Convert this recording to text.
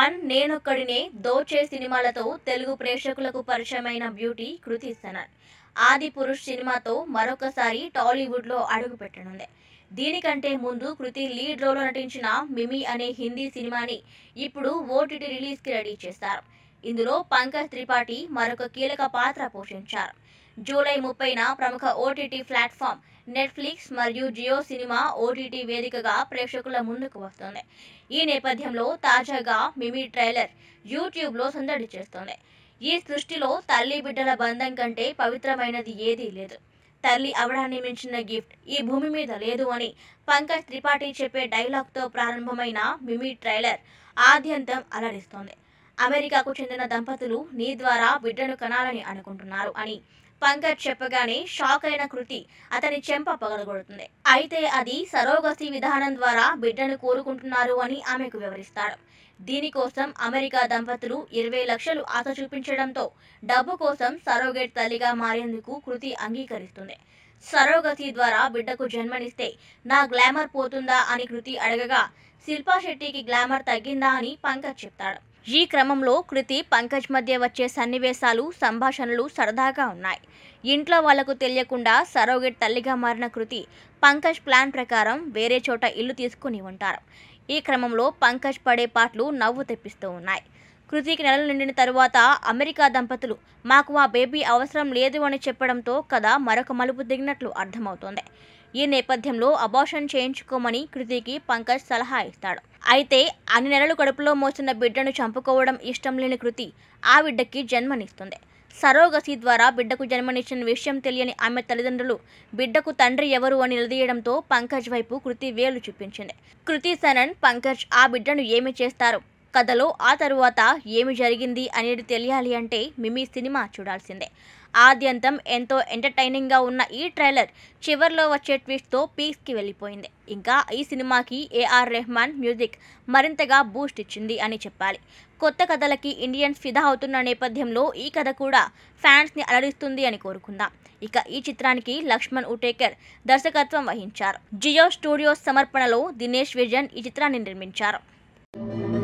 one నేనొక్కడినే దోచే సినిమాలతో తెలుగు ప్రేక్షకులకు పరిచయమైన బ్యూటీ కృతి సనన్ ఆది పురుష్ సినిమాతో మరొకసారి టాలీవుడ్ లో అడుగు పెట్టనుంది దీనికంటే ముందు కృతి లీడ్ రోల్ నటించిన మిమి అనే హిందీ సినిమాని ఇప్పుడు ఓటీటీ రిలీజ్ కి రెడీ చేశారు ఇందులో పంకజ్ త్రిపాఠి మరొక కీలక పాత్ర పోషించారు జూలై ముప్పైన ప్రముఖ ఓటీటీ ప్లాట్ఫామ్ నెట్ఫ్లిక్స్ మరియు జియో సినిమా ఓటీటీ వేదికగా ప్రేక్షకుల ముందుకు వస్తుంది ఈ నేపథ్యంలో తాజాగా మిమి ట్రైలర్ యూట్యూబ్లో సందడి చేస్తోంది ఈ సృష్టిలో తల్లి బిడ్డల బంధం కంటే పవిత్రమైనది ఏదీ లేదు తల్లి అవడాన్ని మించిన గిఫ్ట్ ఈ భూమి మీద లేదు అని పంకజ్ త్రిపాఠి చెప్పే డైలాగ్తో ప్రారంభమైన మిమి ట్రైలర్ ఆద్యంతం అలరిస్తోంది అమెరికాకు చెందిన దంపతులు నీ ద్వారా బిడ్డను కనాలని అనుకుంటున్నారు అని పంకజ్ చెప్పగానే షాక్ అయిన కృతి అతని చెంప పగలగొడుతుంది అయితే అది సరోగసి విధానం ద్వారా బిడ్డను కోరుకుంటున్నారు అని ఆమెకు వివరిస్తాడు దీనికోసం అమెరికా దంపతులు ఇరవై లక్షలు ఆశ చూపించడంతో డబ్బు కోసం సరోగేట్ తల్లిగా మారేందుకు కృతి అంగీకరిస్తుంది సరోగసి ద్వారా బిడ్డకు జన్మనిస్తే నా గ్లామర్ పోతుందా అని కృతి అడగగా శిల్పా శెట్టికి గ్లామర్ తగ్గిందా అని పంకజ్ చెప్తాడు ఈ క్రమంలో కృతి పంకజ్ మధ్య వచ్చే సన్నివేశాలు సంభాషణలు సరదాగా ఉన్నాయి ఇంట్లో వాళ్లకు తెలియకుండా సరోగేట్ తల్లిగా మారిన కృతి పంకజ్ ప్లాన్ ప్రకారం వేరే చోట ఇల్లు తీసుకుని ఉంటారు ఈ క్రమంలో పంకజ్ పడే పాటలు నవ్వు తెప్పిస్తూ ఉన్నాయి కృతికి నెలలు నిండిన తరువాత అమెరికా దంపతులు మాకు ఆ బేబీ అవసరం లేదు అని చెప్పడంతో కథ మరొక మలుపు దిగినట్లు అర్థమవుతోంది ఈ నేపథ్యంలో అబార్షన్ చేయించుకోమని కృతికి పంకజ్ సలహా ఇస్తాడు అయితే అన్ని నెలలు కడుపులో మోసిన బిడ్డను చంపుకోవడం ఇష్టం లేని కృతి ఆ బిడ్డకి జన్మనిస్తుంది సరోగసి ద్వారా బిడ్డకు జన్మనిచ్చిన విషయం తెలియని ఆమె తల్లిదండ్రులు బిడ్డకు తండ్రి ఎవరు అని నిలదీయడంతో పంకజ్ వైపు కృతి వేలు చూపించింది కృతి సనన్ పంకజ్ ఆ బిడ్డను ఏమి చేస్తారు కథలో ఆ తరువాత ఏమి జరిగింది అనేది తెలియాలి అంటే మిమి సినిమా చూడాల్సిందే ఆద్యంతం ఎంతో ఎంటర్టైనింగ్గా ఉన్న ఈ ట్రైలర్ చివర్లో వచ్చే ట్విస్ట్తో పీక్స్కి వెళ్ళిపోయింది ఇంకా ఈ సినిమాకి ఏఆర్ రెహమాన్ మ్యూజిక్ మరింతగా బూస్ట్ ఇచ్చింది అని చెప్పాలి కొత్త కథలకి ఇండియన్స్ ఫిదా అవుతున్న నేపథ్యంలో ఈ కథ కూడా ఫ్యాన్స్ని అలరిస్తుంది అని కోరుకుందాం ఇక ఈ చిత్రానికి లక్ష్మణ్ ఉటేకర్ దర్శకత్వం వహించారు జియో స్టూడియోస్ సమర్పణలో దినేష్ విజన్ ఈ చిత్రాన్ని నిర్మించారు